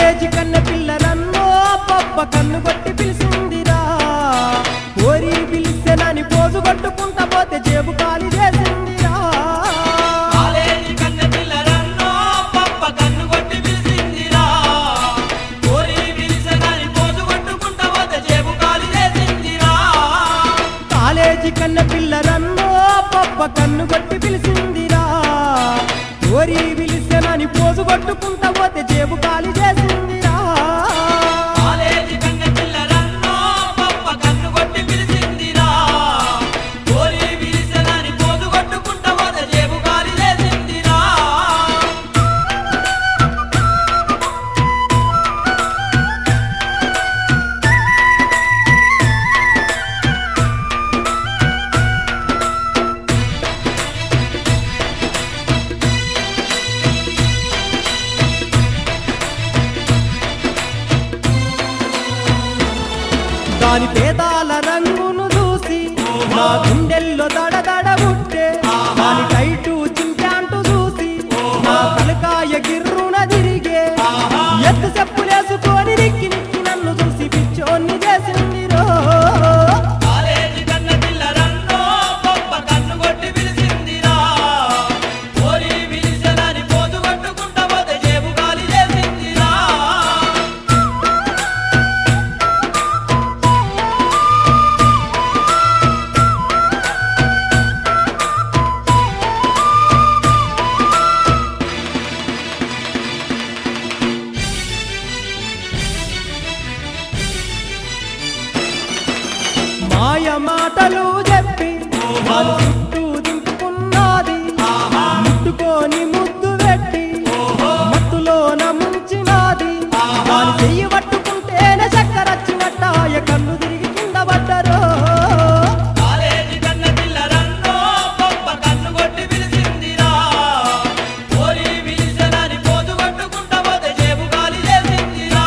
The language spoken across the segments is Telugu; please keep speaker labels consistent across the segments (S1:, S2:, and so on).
S1: కాలేజీ కన్న పిల్లరన్నో పప్ప కన్ను కొట్టి పిలిచిందిరా కోరి పిలిస్తేనని పోజు కొట్టుకుంటా పోతే జేబు ఖాళీ చేసిందిరా
S2: కాలేజీ కన్నె పిల్లరన్నో పప్ప కన్ను కొట్టి పిలిచిందిరా కోరి పిలిచగాని పోజు కొట్టుకుంటా పోతే జేబు ఖాళీ చేసిందిరా
S1: కాలేజీ కన్న పిల్లరన్నో పప్ప కన్ను కొట్టి పిలిచిందిరా కోరి పిలిస్తేనని పోజు కొట్టుకుంటా పోతే జేబు ఖాళీ చేసిందిరా
S2: కాలేజీ కన్నె పిల్లరన్నో పప్ప కన్ను కొట్టి పిలిచిందిరా కోరి పిలిచగాని పోజు కొట్టుకుంటా పోతే జేబు ఖాళీ చేసిందిరా
S1: దాని పేదాల రంగును చూసి నా గుండెల్లో దడదడ పుట్టే దాని టైటు చింపాంటు చూసి నా తలకాయ గిర్రున తిరిగే ఎత్తు చెప్పులేసుకొని నిక్కి నిక్కి నన్ను చూసి పిచ్చోన్ని చేసింది రో
S2: కాలేజీ కన్నె పిల్లరన్నో పప్ప కన్ను కొట్టి పిలిచిందిరా కోరి పిలిచగాని పోజు కొట్టుకుంటా పోతే జేబు ఖాళీ చేసిందిరా
S1: మాయ మాటలు చెప్పి వాళ్ళు చుట్టూ దింపుకున్నది ముట్టుకొని ముద్దు పెట్టి మత్తులోన ముంచినాది దాని చెయ్యి పట్టుకుంటేనే చక్కరచ్చినట్టాయ కన్ను తిరిగి కింద పడ్డరో
S2: కాలేజీ కన్నె పిల్లరన్నో పప్ప కన్ను కొట్టి పిలిచిందిరా కోరి పిలిచగాని పోజు కొట్టుకుంటా పోతే జేబు ఖాళీ చేసిందిరా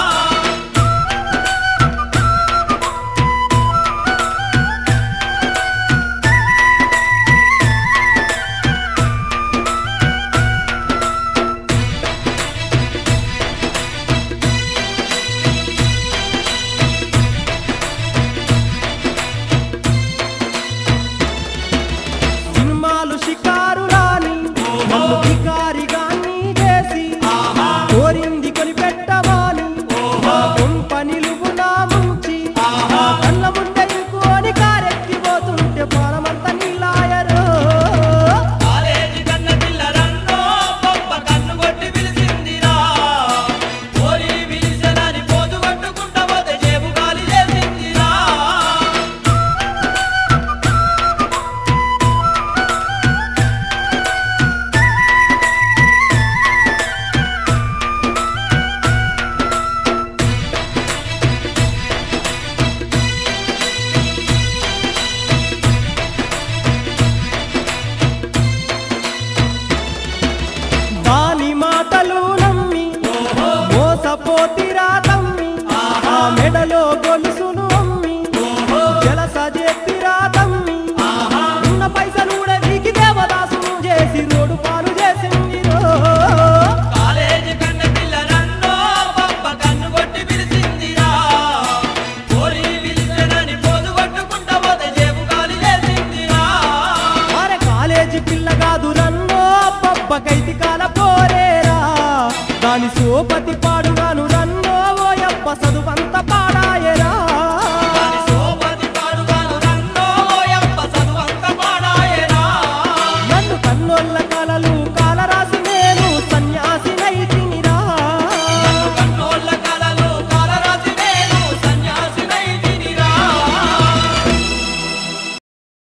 S1: సినిమాలు షికారులాని నన్ను బికారిగాన్ని చేసి కోరింది కొని పెట్టవాని నా కొంపని నా ముంచి నా కళ్ళ ముందే ఇంకోని కారెక్కిపోతుంటే పాలమంతా నీలాయరో
S2: కాలేజీ కన్నె పిల్లరన్నో పప్ప కన్ను కొట్టి పిలిచిందిరా కోరి పిలిచగాని పోజు కొట్టుకుంటా పోతే జేబు ఖాళీ చేసిందిరా
S1: దాని మాటలు నమ్మి మోసపోతిరా తమ్మి ఆ మెడలో గొలుసును అమ్మి జలస చెప్పిరా తమ్మి ఉన్న పైసలు కూడా వీకి దేవదాసును చేసి రోడ్డు పాలు చేసింది రో.
S2: కాలేజీ కన్నె పిల్లరన్నో పప్ప కన్ను కొట్టి పిలిచిందిరా కోరి పిలిచగాని పోజు కొట్టుకుంటా పోతే జేబు ఖాళీ చేసిందిరా
S1: అరే కాలేజీ పిల్ల కాదు రన్నో పబ్బకైతి కాల పోరేరా దాని సోపతి పా